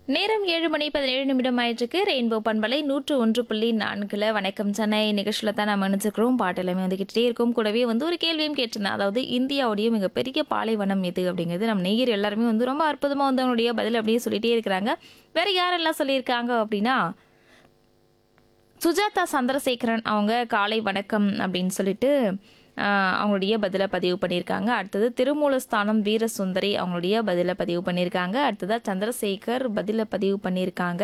நேரம் ஏழு மணி பதினேழு நிமிடம் ஆயிட்டிருக்கு ரெயின்போ பண்பலை நூற்று ஒன்று புள்ளி நான்குல வணக்கம் சென்னை நிகழ்ச்சியில் தான் நம்ம நினைச்சிருக்கிறோம் பாட்டு எல்லாமே வந்துக்கிட்டே இருக்கும் கூடவே வந்து ஒரு கேள்வியும் கேட்டிருந்தேன் அதாவது இந்தியாவுடைய மிகப்பெரிய பாலைவனம் எது அப்படிங்கிறது நம்ம நெய்யர் எல்லாருமே வந்து ரொம்ப அற்புதமாக வந்து அவனுடைய பதில் அப்படியே சொல்லிட்டே இருக்கிறாங்க வேற யாரெல்லாம் சொல்லியிருக்காங்க அப்படின்னா சுஜாதா சந்திரசேகரன் அவங்க காலை வணக்கம் அப்படின்னு சொல்லிட்டு ஆஹ், அவங்களுடைய பதிலை பதிவு பண்ணியிருக்காங்க அடுத்தது திருமூலஸ்தானம் வீரசுந்தரி அவங்களுடைய பதிலை பதிவு பண்ணியிருக்காங்க அடுத்ததாக சந்திரசேகர் பதிலை பதிவு பண்ணியிருக்காங்க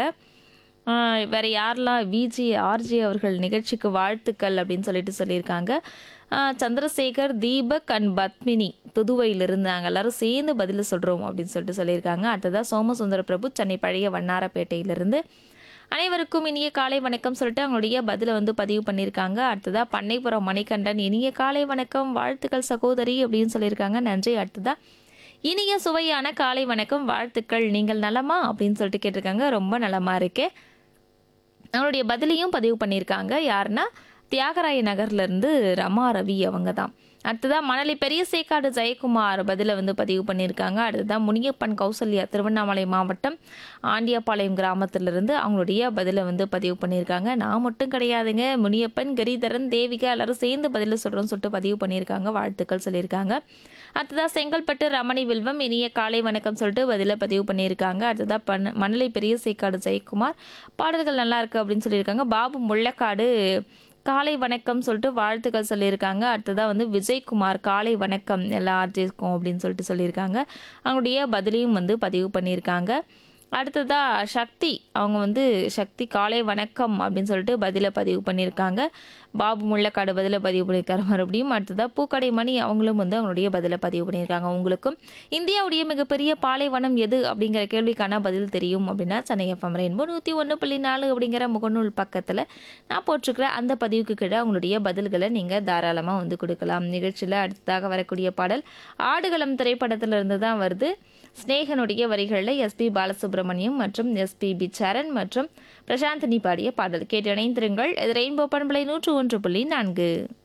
ஆஹ், வேற யாரெல்லாம் விஜி ஆர்ஜி அவர்கள் நிகழ்ச்சிக்கு வாழ்த்துக்கள் அப்படின்னு சொல்லிட்டு சொல்லியிருக்காங்க ஆஹ், சந்திரசேகர் தீபக் அண்ட் பத்மினி புதுவையில் இருந்தாங்க எல்லாரும் சேர்ந்து பதில் சொல்கிறோம் அப்படின்னு சொல்லிட்டு சொல்லியிருக்காங்க அடுத்ததாக சோமசுந்தர பிரபு சென்னை பழைய வண்ணாரப்பேட்டையிலிருந்து அனைவருக்கும் இனிய காலை வணக்கம் சொல்லிட்டு அவங்களுடைய பதிலை வந்து பதிவு பண்ணியிருக்காங்க அடுத்ததா பண்ணைப்புறம் மணிகண்டன் இனிய காலை வணக்கம் வாழ்த்துக்கள் சகோதரி அப்படின்னு சொல்லியிருக்காங்க நன்றி அடுத்ததா இனிய சுவையான காலை வணக்கம் வாழ்த்துக்கள் நீங்கள் நலமா அப்படின்னு சொல்லிட்டு கேட்டிருக்காங்க ரொம்ப நலமா இருக்கே அவங்களுடைய பதிலையும் பதிவு பண்ணியிருக்காங்க யாருன்னா தியாகராய நகர்ல இருந்து ரமா ரவி அவங்க தான் அடுத்ததாக மணலி பெரிய சேக்காடு ஜெயக்குமார் பதிலை வந்து பதிவு பண்ணியிருக்காங்க அடுத்ததான் முனியப்பன் கௌசல்யா திருவண்ணாமலை மாவட்டம் ஆண்டியாபாளையம் கிராமத்திலிருந்து அவங்களுடைய பதிலை வந்து பதிவு பண்ணியிருக்காங்க நான் மட்டும் கிடையாதுங்க முனியப்பன் கிரிதரன் தேவிகா எல்லாரும் சேர்ந்து பதில சொல்கிறோம்னு சொல்லிட்டு பதிவு பண்ணியிருக்காங்க வாழ்த்துக்கள் சொல்லியிருக்காங்க அடுத்ததாக செங்கல்பட்டு ரமணி வில்வம் இனிய காலை வணக்கம் சொல்லிட்டு பதில பதிவு பண்ணியிருக்காங்க அடுத்ததாக பண மணலை பெரிய சேக்காடு ஜெயக்குமார் பாடல்கள் நல்லா இருக்கு அப்படின்னு சொல்லியிருக்காங்க பாபு முள்ளக்காடு காலை வணக்கம் சொல்லிட்டு வாழ்த்துக்கள் சொல்லியிருக்காங்க அடுத்ததாக வந்து விஜய்குமார் காலை வணக்கம் எல்லா ஆர்டிஸ்க்கும் அப்படின்னு சொல்லிட்டு சொல்லியிருக்காங்க அவங்களுடைய பதிலையும் வந்து பதிவு பண்ணியிருக்காங்க அடுத்ததா சக்தி அவங்க வந்து சக்தி காலை வணக்கம் அப்படின்னு சொல்லிட்டு பதிலை பதிவு பண்ணியிருக்காங்க பாபு முள்ளக்காடு பதிலை பதிவு பண்ணியிருக்காரு மறுபடியும் அடுத்ததா பூக்கடை மணி அவங்களும் வந்து அவங்களுடைய பதிலை பதிவு பண்ணியிருக்காங்க உங்களுக்கும் இந்தியாவுடைய மிகப்பெரிய பாலைவனம் எது அப்படிங்கிற கேள்விக்கான பதில் தெரியும் அப்படின்னா சென்னை எஃப்எம் ரெயின்போ நூற்றி ஒன்று புள்ளி நாலு அப்படிங்கிற முகநூல் பக்கத்தில் நான் போட்டிருக்கிற அந்த பதிவுக்கு கீழே உங்களுடைய பதில்களை நீங்கள் தாராளமாக வந்து கொடுக்கலாம் நிகழ்ச்சியில் அடுத்ததாக வரக்கூடிய பாடல் ஆடுகளம் திரைப்படத்துல இருந்து தான் வருது ஸ்னேகனுடைய வரிகளில் எஸ்பி பாலசுப்ரமணியம் மற்றும் எஸ்பிபி சரண் மற்றும் பிரசாந்தினி பாடிய பாடல் கேட்டு இணைந்திருங்கள் இது ரெயின்போ பண்பலை நூற்று ஒன்று புள்ளி நான்கு